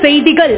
செய்திகள்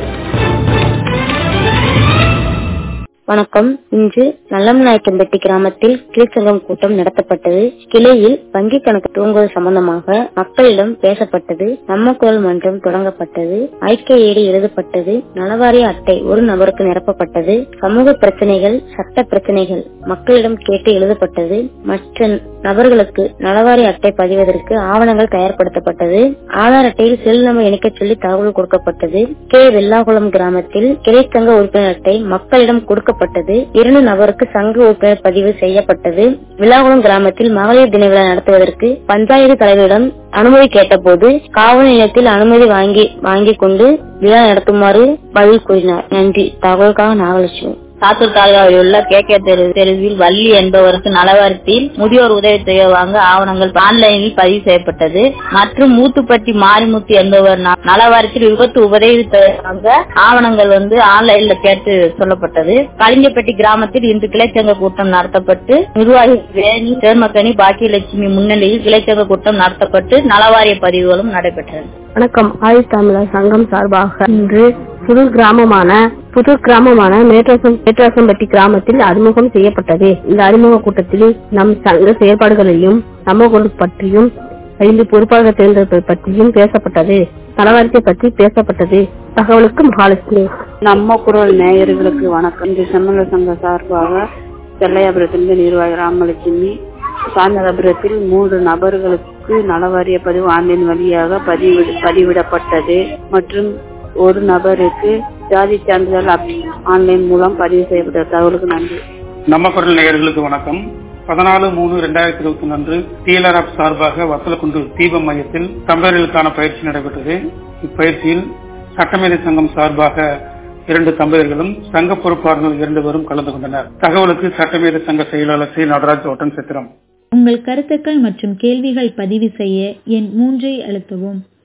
வணக்கம் இன்று நல்லமநாயக்கன்பட்டி கிராமத்தில் கிளிச்சங்கம் கூட்டம் நடத்தப்பட்டது கிளையில் வங்கி கணக்கு துவங்குவது சம்பந்தமாக மக்களிடம் பேசப்பட்டது நம்ம குரல் மன்றம் தொடங்கப்பட்டது ஐக்கிய ஏடு எழுதப்பட்டது நலவாரிய அட்டை ஒரு நபருக்கு நிரப்பப்பட்டது சமூக பிரச்சனைகள் சட்ட பிரச்சனைகள் மக்களிடம் கேட்டு எழுதப்பட்டது மற்ற நபர்களுக்கு நலவாரிய அட்டை பதிவதற்கு ஆவணங்கள் தயார்படுத்தப்பட்டது ஆதார் அட்டையில் செல் நம்பர் இணைக்க சொல்லி தகவல் கொடுக்கப்பட்டது கே வெள்ளாகுளம் கிராமத்தில் கிளைச்சங்க உறுப்பினர் அட்டை மக்களிடம் கொடுக்கப்பட்டது இரண்டு நபருக்கு சங்க உறுப்பினர் பதிவு செய்யப்பட்டது விழாகுளம் கிராமத்தில் மகளிர் தின விழா நடத்துவதற்கு பஞ்சாயத்து தலைவரிடம் அனுமதி கேட்டபோது காவல் நிலையத்தில் அனுமதி வாங்கி வாங்கிக் கொண்டு விழா நடத்துமாறு பதில் கூறினார் நன்றி தகவலுக்காக நாகலட்சுமி சாத்தூர் தாலுகாவில் உள்ள கே கே தெரு தெருவில் வள்ளி என்பவருக்கு நலவாரத்தில் முதியோர் உதவித்தொகை வாங்க ஆவணங்கள் ஆன்லைனில் பதிவு செய்யப்பட்டது மற்றும் மூத்துப்பட்டி மாரிமுத்து என்பவர் ந- நலவாரத்தில் விபத்து உதவித்தொகை வாங்க ஆவணங்கள் வந்து ஆன்லைன்ல கேட்டு சொல்லப்பட்டது கலிங்கப்பட்டி கிராமத்தில் இன்று கிளைச்சங்க கூட்டம் நடத்தப்பட்டு நிர்வாகி வேணி சேர்மக்கனி பாக்கியலட்சுமி முன்னிலையில் கிளைச்சங்க கூட்டம் நடத்தப்பட்டு நலவாரிய பதிவுகளும் நடைபெற்றது வணக்கம் ஆயுஷ் தமிழர் சங்கம் சார்பாக இன்று புது கிராமமான புது கிராமமான மேட்ராசம் மேட்ராசம்பட்டி கிராமத்தில் அறிமுகம் செய்யப்பட்டது இந்த அறிமுக கூட்டத்தில் நம் சங்க செயல்பாடுகளையும் சமூகம் பற்றியும் ஐந்து பொறுப்பாளர் தேர்ந்தெடுப்பது பற்றியும் பேசப்பட்டது நலவாரியத்தை பற்றி பேசப்பட்டது தகவலுக்கு மகாலட்சுமி நம்ம குரல் நேயர்களுக்கு வணக்கம் இந்த சம்மல சங்க சார்பாக செல்லையாபுரத்திலிருந்து நிர்வாகி ராமலட்சுமி சாந்தரபுரத்தில் மூன்று நபர்களுக்கு நலவாரிய பதிவு ஆன்லைன் வழியாக பதிவு பதிவிடப்பட்டது மற்றும் ஒரு நபருக்கு ஜாதி சான்றிதழ் அப்- ஆன்லைன் மூலம் பதிவு செய்யப்பட்ட தகவலுக்கு நன்றி நம்ம குரல் நேயர்களுக்கு வணக்கம் பதினாலு மூணு ரெண்டாயிரத்தி இருபத்தி ஒன்று டிஎல்ஆர்எஃப் சார்பாக வத்தலக்குண்டு தீப மையத்தில் தம்பதியர்களுக்கான பயிற்சி நடைபெற்றது இப்பயிற்சியில் சட்டமேதை சங்கம் சார்பாக இரண்டு தம்பதியர்களும் சங்க பொறுப்பாளர்கள் இரண்டு பேரும் கலந்து கொண்டனர் தகவலுக்கு சட்டமேதை சங்க செயலாளர் சி நடராஜ் ஓட்டன் சித்திரம் உங்கள் கருத்துக்கள் மற்றும் கேள்விகள் பதிவு செய்ய எண் மூன்றை அழுத்தவும்